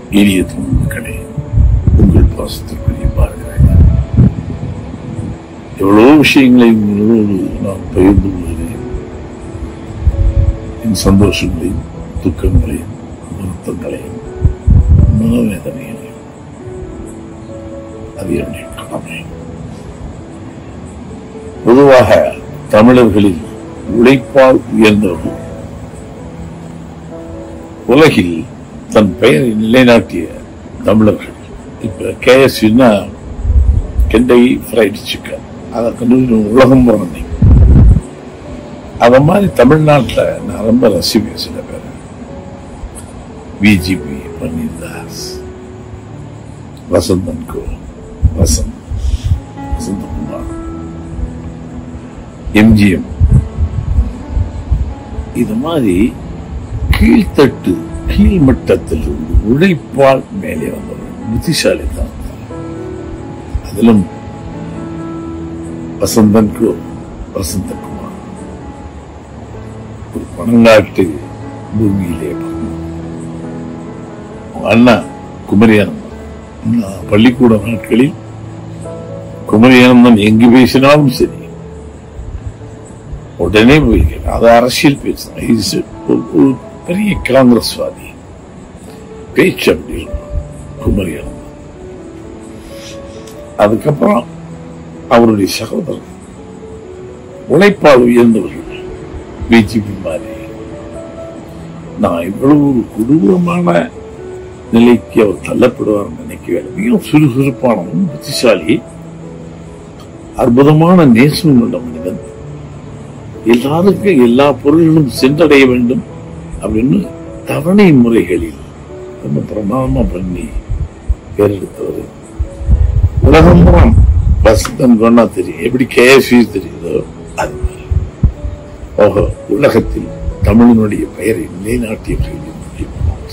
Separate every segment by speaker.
Speaker 1: இனிய மக்களே உங்கள் பாசத்திற்குரிய பாருங்கள் எவ்வளவு விஷயங்களை உங்களோடு நான் பகிர்ந்து கொள்கிறேன் என் சந்தோஷங்களையும் துக்கங்களையும் வருத்தங்களையும் மனவேதனைகளையும் அது என்னுடைய கடமை பொதுவாக தமிழர்களில் உழைப்பால் உயர்ந்தவர்கள் உலகில் தன் பெயரை நிலைநாட்டிய தமிழர்கள் இப்ப கேஎஸ்னா கெண்டை ஃப்ரைட் சிக்கன் அதை கண்டு உலகம் போனேன் அத மாதிரி தமிழ்நாட்டில் நான் ரொம்ப ரசிப்பேன் சில பேர் BJP Panneerdas Vasanthan Co Vasanth Vasanthakumar MGM இது மாதிரி கீழ்த்தட்டு கீழ்மட்டத்தில் இருந்து உழைப்பால் மேலே வந்தவர்கள் புத்திசாலித்தான் அதிலும் வசந்தன் கோ வசந்தகுமார் ஒரு பணங்காட்டு பூமியிலே பிறந்தார். அவங்க அண்ணா குமரியானந்தன் நான் பள்ளிக்கூட நாட்களில் குமரியானந்தன் எங்கு பேசினாலும் சரி உடனே போயிருக்கேன் அது அரசியல் பேசினான் He is a- ஒரு ஒரு பெரிய காங்கிரஸ்வாதி பேச்சு அப்படி இருக்கும். குமரியானந்தன் அதுக்கப்புறம் அவருடைய சகோதரர் உழைப்பால் உயர்ந்தவர்கள் பிஜேபி மாதிரி நான் இவ்வளவு ஒரு கொடூரமான நிலைக்கு அவர் தள்ளப்படுவார் நினைக்கவே இல்லை. மிகவும் சுறுசுறுப்பானவன் புத்திசாலி அற்புதமான நேசம் கொண்ட மனிதன் எல்லாருக்கும் எல்லா பொருள்களும் சென்றடைய வேண்டும் அப்படின்னு தவணை முறைகளில் ரொம்ப பிரமாதமா பண்ணி பேரெடுத்தவர் உலகம் புறம் வசந்தன் கொண்டா தெரியும் எப்படி கேஎஸ்வி தெரியுதோ அது மாதிரி. ஓஹோ உலகத்தில் தமிழனுடைய பெயரை நிலைநாட்டியவர்கள் முக்கியமானவர்.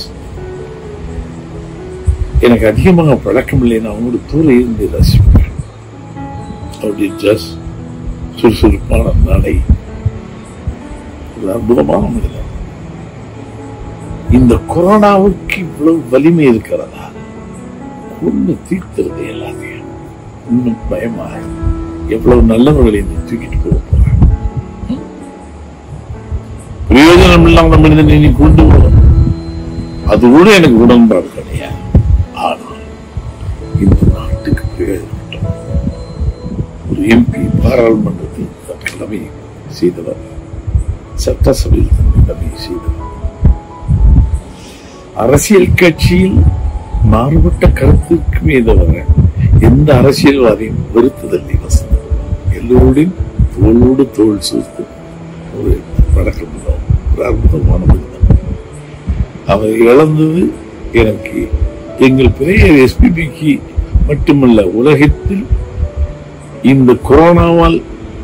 Speaker 1: எனக்கு அதிகமாக பழக்கம் இல்லை நான் அவங்களோட தூர இருந்து ரசிப்பேன் அவருடைய ஜஸ் சுறுசுறுப்பான நடை ஒரு அற்புதமான மனிதன் இந்த கொரோனாவுக்கு இவ்வளவு வலிமை இருக்கிறதா ஒண்ணு தீர்த்துறது எல்லாத்தையும் இன்னும் பயமா எவ்வளவு நல்லவர்களை இந்த தூக்கிட்டு போக போறாங்க ம்? பிரயோஜனம் இல்லாத மனிதனை நீ கொண்டு போகணும் அது கூட எனக்கு உடன்பாடு கிடையாது ஆனால் இந்த நாட்டுக்கு பிரயோஜனம் ஒரு எம்பி பாராளுமன்றத்தில் தன் கடமையை செய்தவர் சட்டசபையில் தன் கடமையை செய்தவர் அரசியல் கட்சியில் மாறுபட்ட கருத்துக்குமே தவிர எந்த அரசியல்வாதியும் வெறுத்ததில்லை வசந்தம் எல்லோருடையும் தோளோடு தோள் சூழ்த்து ஒரு பழக்கம் உள்ளவர். ஒரு அற்புதமான மனிதன் அவர் இழந்தது எனக்கு எங்கள் பெரிய எஸ்பிபிக்கு மட்டுமல்ல உலகத்தில் இந்த கொரோனாவால்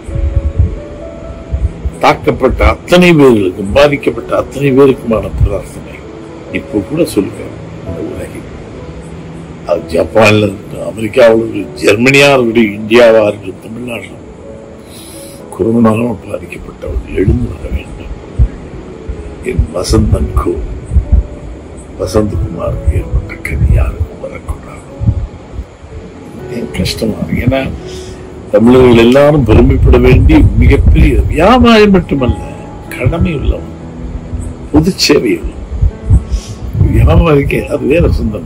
Speaker 1: தாக்கப்பட்ட அத்தனை பேர்களுக்கும் பாதிக்கப்பட்ட அத்தனை பேருக்குமான பிரார்த்தனை இப்போ கூட சொல்லுகிறேன் இந்த உலகில் அது ஜப்பான்ல இருக்கட்டும் அமெரிக்காவில் இருக்கட்டும் ஜெர்மனியா இருக்கட்டும் இந்தியாவா இருக்கட்டும் தமிழ்நாட்டில் கொரோனாவால் பாதிக்கப்பட்டவர்கள் எழுந்து வர வேண்டும் என் வசந்தன் கோ வசந்தகுமாருக்கு ஏற்பட்ட கதி யாருக்கும் வரக்கூடாது என் கஷ்டமா இருக்கு ஏன்னா தமிழர்கள் எல்லாரும் பெருமைப்பட வேண்டிய மிகப்பெரிய வியாபாரம் மட்டுமல்ல கடமை உள்ளவன் பொது சேவை உள்ளவன் வியாபாரிக்கு அது வேற சிந்தனை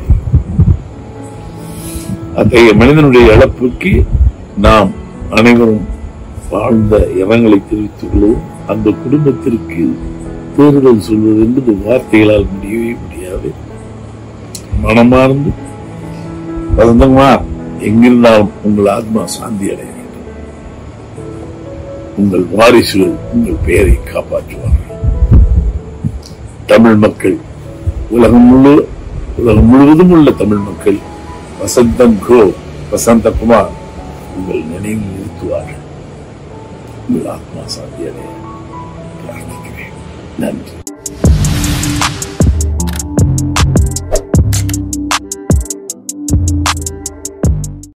Speaker 1: அத்தகைய மனிதனுடைய இழப்புக்கு நாம் அனைவரும் வாழ்ந்த இரங்கலை தெரிவித்துக் கொள்வோம் அந்த குடும்பத்திற்கு தேர்தல் சொல்வது என்பது வார்த்தைகளால் முடியவே முடியாது மனமார்ந்து வசந்தகுமார் எங்கிருந்தாலும் உங்கள் ஆத்மா சாந்தி அடைய வேண்டும் உங்கள் வாரிசுகள் உங்கள் பெயரை காப்பாற்றுவார்கள் தமிழ் மக்கள் உலகம் முழு உலகம் முழுவதும் உள்ள தமிழ் மக்கள் வசந்தன் கோ வசந்தகுமார் உங்கள் நினைவில் நிறுத்துவார்கள் உங்கள் ஆத்மா சாந்தி அடைய பிரார்த்திக்கிறேன் நன்றி